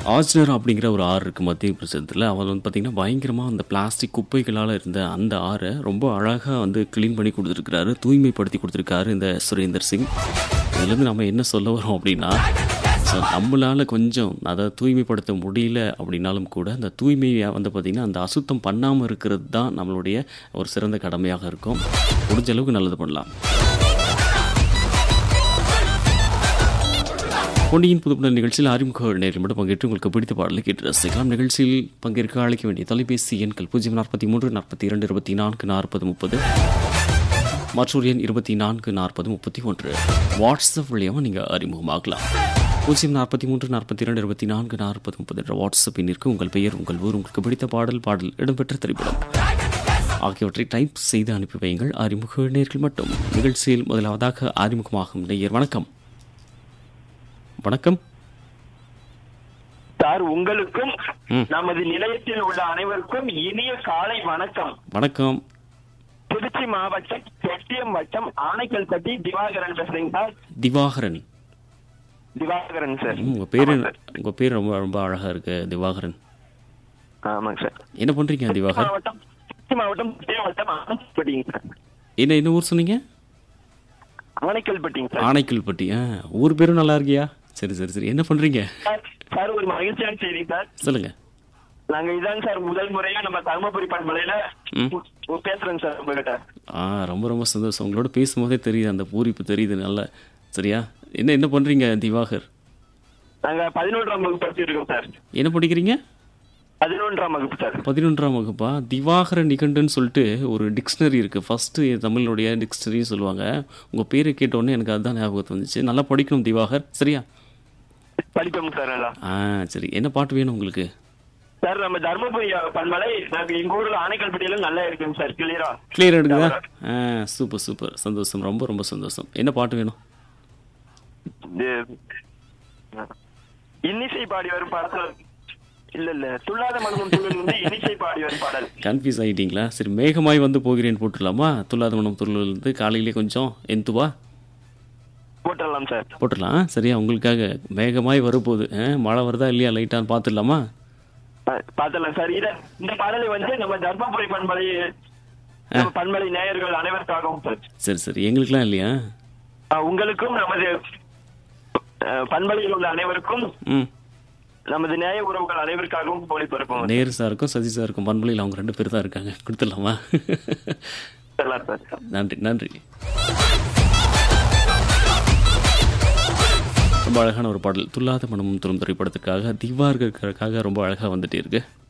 ஆஜ்னர் அப்படிங்கிற ஒரு ஆறு இருக்குது மத்திய பிரதேசத்தில் அவர் வந்து பார்த்திங்கன்னா பயங்கரமாக அந்த பிளாஸ்டிக் குப்பைகளால் இருந்த அந்த ஆறை ரொம்ப அழகாக வந்து க்ளீன் பண்ணி கொடுத்துருக்காரு தூய்மைப்படுத்தி கொடுத்துருக்காரு இந்த சுரேந்தர் சிங் இதுலேருந்து நம்ம என்ன சொல்ல வரோம் அப்படின்னா ஸோ நம்மளால் கொஞ்சம் அதை தூய்மைப்படுத்த முடியல அப்படின்னாலும் கூட அந்த தூய்மையை வந்து பார்த்திங்கன்னா அந்த அசுத்தம் பண்ணாமல் இருக்கிறது தான் நம்மளுடைய ஒரு சிறந்த கடமையாக இருக்கும் முடிஞ்ச அளவுக்கு நல்லது பண்ணலாம் பொன்னியின் புதுப்புணர் நிகழ்ச்சியில் அறிமுக நேரில் மட்டும் பங்கேற்று உங்களுக்கு பிடித்த பாடலை கேட்டு ரசிக்கலாம் நிகழ்ச்சியில் பங்கேற்க அழைக்க வேண்டிய தொலைபேசி எண்கள் பூஜ்ஜியம் நாற்பத்தி மூன்று நாற்பத்தி இரண்டு இருபத்தி நான்கு நாற்பது முப்பது மற்றொரு எண் இருபத்தி நான்கு நாற்பது முப்பத்தி ஒன்று வாட்ஸ்அப் வழியாக நீங்கள் அறிமுகமாகலாம் பூஜ்ஜியம் நாற்பத்தி மூன்று நாற்பத்தி இரண்டு இருபத்தி நான்கு நாற்பது முப்பது என்ற வாட்ஸ்அப் எண்ணிற்கு உங்கள் பெயர் உங்கள் ஊர் உங்களுக்கு பிடித்த பாடல் பாடல் இடம்பெற்ற திரைப்படம் ஆகியவற்றை டைப் செய்து அனுப்பி வையுங்கள் அறிமுக நேர்கள் மட்டும் நிகழ்ச்சியில் முதலாவதாக அறிமுகமாகும் நேயர் வணக்கம் வணக்கம் சார் உங்களுக்கும் ம். நமது நிலையத்தில் உள்ள அனைவருக்கும் இனிய காலை வணக்கம் வணக்கம் திருச்சி மாவட்டம் தொட்டியம் வட்டம் ஆனைக்கல்பட்டி திவாகரன் பேசுறீங்க சார் திவாகரன் திவாகரன் சார் ம், உங்க பேரு ஆமாங்க சார். உங்க பேர் ரொம்ப ரொம்ப அழகா இருக்கு திவாகரன் ஆமாங்க சார் என்ன பண்றீங்க திவாகர் மாவட்டம் திருச்சி மாவட்டம் தொட்டியம் வட்டம் ஆனைக்கல்பட்டிங்க சார் என்ன என்ன ஊர் சொன்னீங்க ஆனைக்கல்பட்டிங்க சார் ஆனைக்கல்பட்டி ஆ ஊர் பேரும் நல்லா இருக்கியா சரி சரி சரி என்ன பண்றீங்க சார், சார் ஒரு மகிழ்ச்சியான செய்தி சார் சொல்லுங்க நாங்க இதாங்க சார் முதல் முறையா நம்ம தருமபுரி பண்பலையில ம். பேசுறேங்க சார் உங்ககிட்ட ஆ ரொம்ப ரொம்ப சந்தோஷம் உங்களோட பேசும்போதே தெரியுது அந்த பூரிப்பு தெரியுது நல்லா சரியா என்ன என்ன பண்றீங்க திவாகர் நாங்க பதினொன்றாம் வகுப்பு படிச்சிருக்கோம் சார் என்ன படிக்கிறீங்க பதினொன்றாம் வகுப்பு சார் பதினொன்றாம் வகுப்பா திவாகர நிகண்டுன்னு சொல்லிட்டு ஒரு டிக்ஷனரி இருக்குது ஃபஸ்ட்டு தமிழுடைய டிக்ஷனரி சொல்லுவாங்க உங்கள் பேரை கேட்டோடனே எனக்கு அதுதான் ஞாபகத்து வந்துச்சு நல்லா படிக்கணும் திவாகர் சரியா படிப்போம் சார் நல்லா ஆ சரி என்ன பாட்டு வேணும் உங்களுக்கு சார் நம்ம தர்மபுரி பண்பலை நாங்க எங்க ஊர்ல ஆனைக்கல்பட்டியில நல்லா இருக்குங்க சார் கிளியரா கிளியர் எடுக்குதா ஆ சூப்பர் சூப்பர் சந்தோஷம் ரொம்ப ரொம்ப சந்தோஷம் என்ன பாட்டு வேணும் இன்னிசை பாடி வரும் படத்துல இல்ல இல்ல துள்ளாத மனமும் துள்ளல் வந்து இன்னிசை பாடி வரும் பாடல் கன்ஃபியூஸ் ஆகிட்டீங்களா சரி மேகமாய் வந்து போகிறேன் போட்டுடலாமா துல்லாத மனம் துள்ளது காலையிலே கொஞ்சம் எந்துவா போட்டுடலாம் சார் போட்டுடலாம் சரியா உங்களுக்காக மேகமாய் வரப்போகுது ஆ, மழை வருதா இல்லையா லைட்டான்னு பார்த்துடலாமா பாத்துடலாம் சார் இத இந்த பாடலை வந்து நம்ம தர்மபுரி பண்பலை நம்ம பண்பலை நேயர்கள் அனைவருக்காகவும் சார் சரி சரி எங்களுக்கெல்லாம் இல்லையா ஆ, உங்களுக்கும் நமது அஹ், பண்பலையில் உள்ள அனைவருக்கும் ம் நமது நேய உறவுகள் அனைவருக்காகவும் ஒளிபரப்போம் நேரு சாருக்கும் சசி சாருக்கும் பண்பலையில் அவங்க ரெண்டு பேர் தான் இருக்காங்க கொடுத்துடலாமா சார் நன்றி நன்றி ரொம்ப அழகான ஒரு பாடல் துல்லாத மனமும் துரும் திரைப்படத்துக்காக திவார்களுக்காக ரொம்ப அழகாக வந்துட்டே இருக்கு